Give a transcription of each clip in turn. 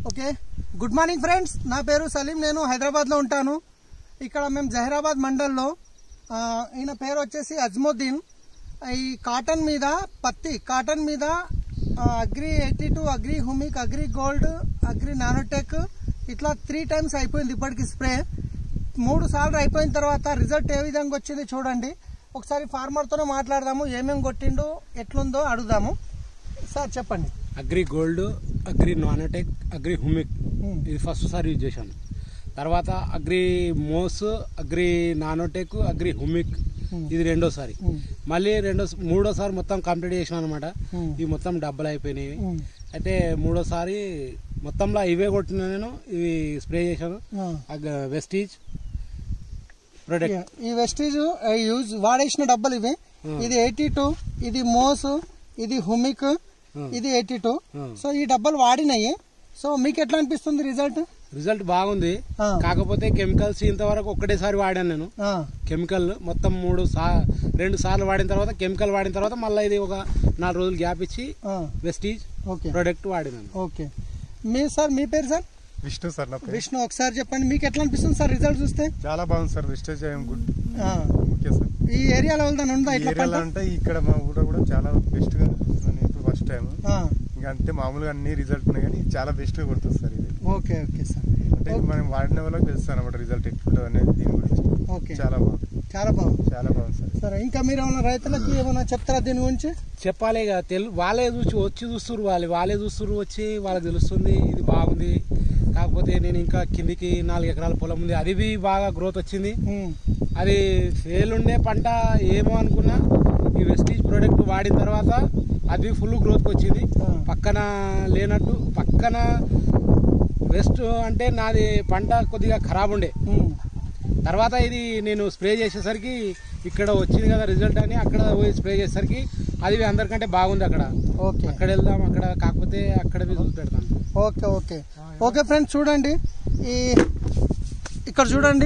Okay good morning friends నా పేరు సలీం నేను హైదరాబాద్లో ఉంటాను ఇక్కడ మేము జహీరాబాద్ మండల్లో ఆ, ఈయన పేరు వచ్చేసి అజ్ముద్దీన్ ఈ కాటన్ మీద పత్తి కాటన్ మీద ఆ, agri eighty two agri humic agri gold agri nanotech ఇట్లా త్రీ టైమ్స్ అయిపోయింది ఇప్పటికి స్ప్రే మూడు సార్లు అయిపోయిన తర్వాత రిజల్ట్ ఏ విధంగా వచ్చింది చూడండి ఒకసారి ఫార్మర్తోనే మాట్లాడదాము ఏమేమి కొట్టిండో ఎట్లుందో అడుగుదాము సార్ చెప్పండి agri gold agri nanotech agri humic Hmm. ఇది ఫస్ట్ సారి యూజ్ చేశాను తర్వాత agri moss agri nanotech agri humic Hmm. ఇది రెండోసారి Hmm. మళ్ళీ రెండో మూడోసారి మొత్తం కంప్లీట్ చేసాను అనమాట Hmm. ఇవి మొత్తం డబ్బులు అయిపోయినాయి Hmm. అయితే మూడోసారి మొత్తంలో ఇవే కొట్టిన నేను ఇవి స్ప్రే చేశాను ఆ. అగ్- వెస్టీజ్ ప్రొడక్ట్ ఈ వెస్టీజ్ యూజ్ వాడేసిన డబ్బులు ఇవి Hmm. ఇది ఎయిటీ టూ ఇది మోస్ ఇది హుమిక్ Hmm. ఇది ఎయిటీ టూ Hmm. సో ఈ డబ్బులు వాడినాయి సో మీకు ఎట్లా అనిపిస్తుంది రిజల్ట్ రిజల్ట్ బాగుంది ఆ. కాకపోతే కెమికల్స్ ఇంతవరకు ఒకటేసారి వాడాను నేను కెమికల్ మొత్తం మూడు సా రెండు సార్లు వాడిన తర్వాత కెమికల్ వాడిన తర్వాత మళ్ళీ ఇది ఒక నాలుగు రోజులు గ్యాప్ ఇచ్చి వెస్టీజ్ ఓకే ప్రొడక్ట్ వాడినాను ఓకే మీ సార్ మీ పేరు సార్ విష్ణు సార్ నా పేరు విష్ణు ఒకసారి చెప్పండి మీకు ఎట్లా అనిపిస్తుంది సార్ రిజల్ట్ చూస్తే చాలా బాగుంది సార్ విష్ణు చేయం గుడ్ ఆ, ఓకే సార్ ఈ ఏరియాలో వెళ్దాను ఉందా ఈ ఇట్లా ఏరియాలో పంట అంటే ఇక్కడ మా ఊళ్ళో కూడా చాలా బెస్ట్ గా చూస్తున్నాను ఇప్పుడు ఫస్ట్ టైం ఆ, ఇంకా అంతే మామూలుగా అన్ని రిజల్ట్ ఉన్నాయి కానీ ఇది చాలా బెస్ట్ గా కొడుతుంది సార్ ఇది ఓకే ఓకే సార్ అంటే ఇది మనం వాడిన వాళ్ళకి తెలుస్తాను అనమాట రిజల్ట్ ఎట్లుంటుంది అనేది దీని గురించి ఓకే చాలా బాగుంది చాలా బాగుంది చాలా బాగుంది సార్ సరే ఇంకా మీరు ఏమైనా రైతులకు ఏమైనా చెప్తారా దీని గురించి చెప్పాలి ఇక తెలు వాళ్ళే చూసి వచ్చి చూస్తున్నారు వాళ్ళు వాళ్ళే చూస్తున్నారు వచ్చి వాళ్ళకి తెలుస్తుంది ఇది బాగుంది కాకపోతే నేను ఇంకా కిందికి నాలుగు ఎకరాల పొలం ఉంది అది బి బాగా గ్రోత్ వచ్చింది ఉమ్, అది ఫెయిల్ ఉండే పంట ఏమో అనుకున్నా ఈ వెస్టీజ్ ప్రోడక్ట్ వాడిన తర్వాత అది ఫుల్ గ్రోత్కి వచ్చింది ఆ. పక్కన లేనట్టు పక్కన వెస్ట్ అంటే నాది పంట కొద్దిగా ఖరాబ్ ఉండే ఉమ్, తర్వాత ఇది నేను స్ప్రే చేసేసరికి ఇక్కడ వచ్చింది కదా రిజల్ట్ అని అక్కడ పోయి స్ప్రే చేసేసరికి అది అందరికంటే బాగుంది అక్కడ ఓకే అక్కడ వెళ్దాం అక్కడ కాకపోతే అక్కడ చూసి పెడతాను ఓకే ఓకే ఓకే ఫ్రెండ్స్ చూడండి ఈ ఇక్కడ చూడండి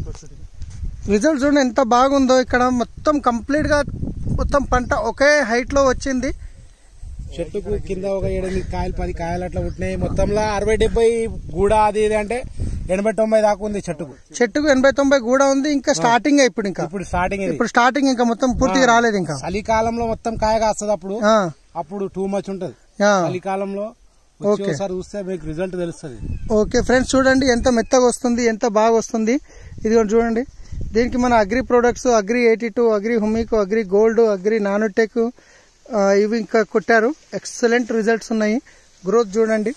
రిజల్ట్ చూడండి ఎంత బాగుందో ఇక్కడ మొత్తం కంప్లీట్గా మొత్తం పంట ఒకే హైట్లో వచ్చింది చెట్టుకు కింద ఒక ఏడెనిమిది కాయలు పది కాయలు అట్లా పుట్టినాయి మొత్తంలో అరవై డెబ్బై గూడ అది ఇది అంటే ఎనభై తొంభై దాకా ఉంది చెట్టుకు చెట్టుకు ఎనభై తొంభై కూడా ఉంది ఇంకా స్టార్టింగ్ ఇప్పుడు ఇంకా ఇప్పుడు స్టార్టింగ్ ఇది ఇప్పుడు స్టార్టింగ్ ఇంకా మొత్తం పూర్తిగా రాలేదు ఇంకా చలికాలంలో మొత్తం కాయ కాస్తుంది అప్పుడు ఆ, అప్పుడు టూ మచ్ ఉంటది ఆ. చలికాలంలో ఓకే. వచ్చి ఒకసారి చూస్తే మీకు రిజల్ట్ తెలుస్తుంది ఓకే ఫ్రెండ్స్ చూడండి ఎంత మెత్తగా వస్తుంది ఎంత బాగా వస్తుంది ఇది కూడా చూడండి దీనికి మన agri products agri eighty two agri humic agri gold agri nanotech ఆ, ఇవి ఇంకా కొట్టారు ఎక్సలెంట్ రిజల్ట్స్ ఉన్నాయి గ్రోత్ చూడండి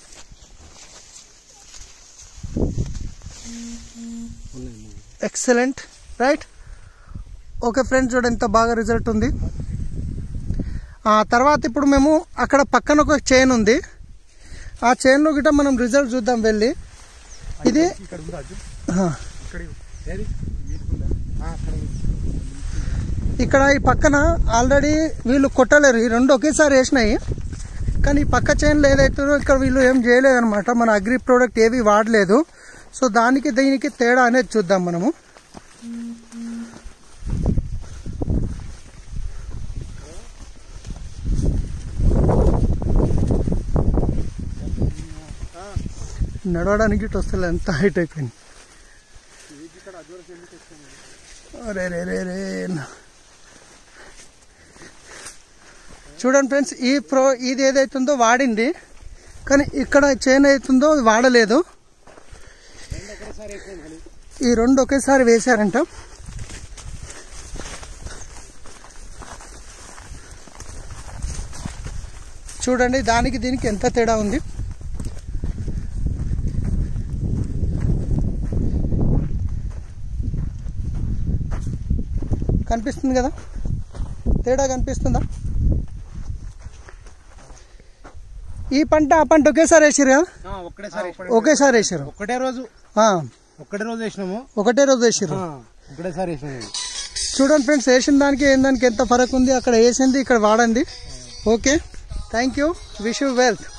ఎక్సలెంట్ రైట్ ఓకే ఫ్రెండ్స్ చూడండి ఎంత బాగా రిజల్ట్ ఉంది ఆ తర్వాత ఇప్పుడు మేము అక్కడ పక్కన ఒక చైన్ ఉంది ఆ చైన్లో గిట్ట మనం రిజల్ట్ చూద్దాం వెళ్ళి ఇది ఇక్కడ ఉందా అర్జున్? ఆ, ఇక్కడ ఇవ్వు. ఏది? మీకుందా? ఆ, అక్కడ ఉంది. ఇక్కడ ఈ పక్కన ఆల్రెడీ వీళ్ళు కొట్టలేరు ఈ రెండు ఒకేసారి వేసినాయి కానీ ఈ పక్క చైన్లో ఏదైతుందో ఇక్కడ వీళ్ళు ఏం చేయలేదు అనమాట మన అగ్రి ప్రోడక్ట్ ఏవి వాడలేదు సో దానికి దీనికి తేడా అనేది చూద్దాం మనము నడవడానికి ఇటు వస్తలే ఎంత హైట్ అయిపోయింది అరే రే రే రే చూడండి ఫ్రెండ్స్ ఈ ప్రో ఇది ఏదైతుందో వాడింది కానీ ఇక్కడ చైన్ అవుతుందో అది వాడలేదు ఈ రెండు ఒకేసారి వేశారంట చూడండి దానికి దీనికి ఎంత తేడా ఉంది కనిపిస్తుంది కదా తేడా కనిపిస్తుందా ఈ పంట ఆ పంట ఒకేసారి వేసారు కదా ఆ, ఒక్కటేసారి ఒకేసారి వేసారు ఒక్కటే రోజు ఆ, ఒక్కటే రోజు వేసినాము ఒకటే రోజు వేసారు ఆ, ఒకటేసారి వేసినాము చూడండి ఫ్రెండ్స్ వేసిన దానికి ఏం దానికి ఎంత ఫరక్ ఉంది అక్కడ వేసింది ఇక్కడ వాడండి okay thank you wish you wealth